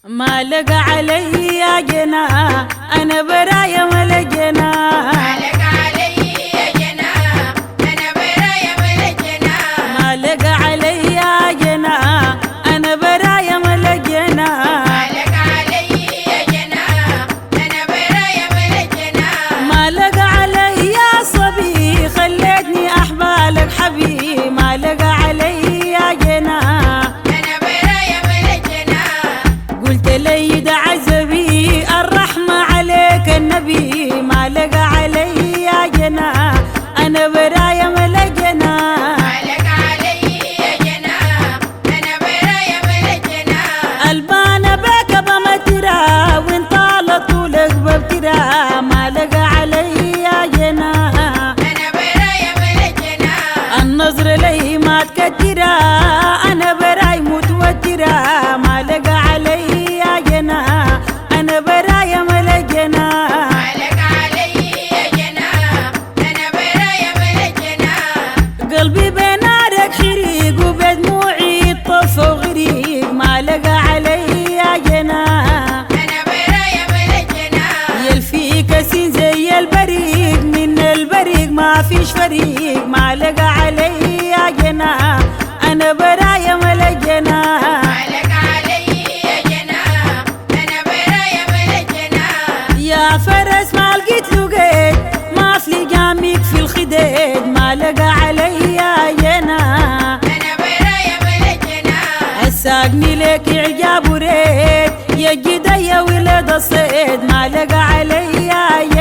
ما لقى علي يا جنا انا برايا ما لقينا مالك علي يا جنا انا برايا ملجنا ما لقى علي يا جنا انا برايا ما لقينا مالك علي يا جنا انا برايا ملجنا ما لقى علي يا صبي خليتني احبالك حبيبي ما لقى علي يا جنا انا برايا ملجنا قلت لي ده عزبي الرحمة عليك النبي ما لقى علي يا جنا أنا برايا ما لقينا مالك علي يا جنا انا برايا ملجنا البانة بك بمترا وين طالت طولك ببترا ما لقى علي يا جنا انا برايا ملجنا النظر لي ما تكترا أنا براي متوترة ما لقى علي يا جنا أنا برايا ما لقينا مالك علي يا جنا انا برايا ملجنا قلبي بنارك حريق وبدموعي طف وغريق ما لقى علي يا جنا انا برايا ملجنا يلفيك سين زي البريق من البريق ما فيش فريق ما لقى علي يا جنا انا برايا ما لقينا مالك علي يا جنا انا برايا ملجنا يا فرس ما لقيت له قيد ما في جامك في الخديد ما لقى علي يا جنا انا برايا ملجنا الساقني لك اعجاب وريد يا جدي يا ولد الصيد ما لقى علي يا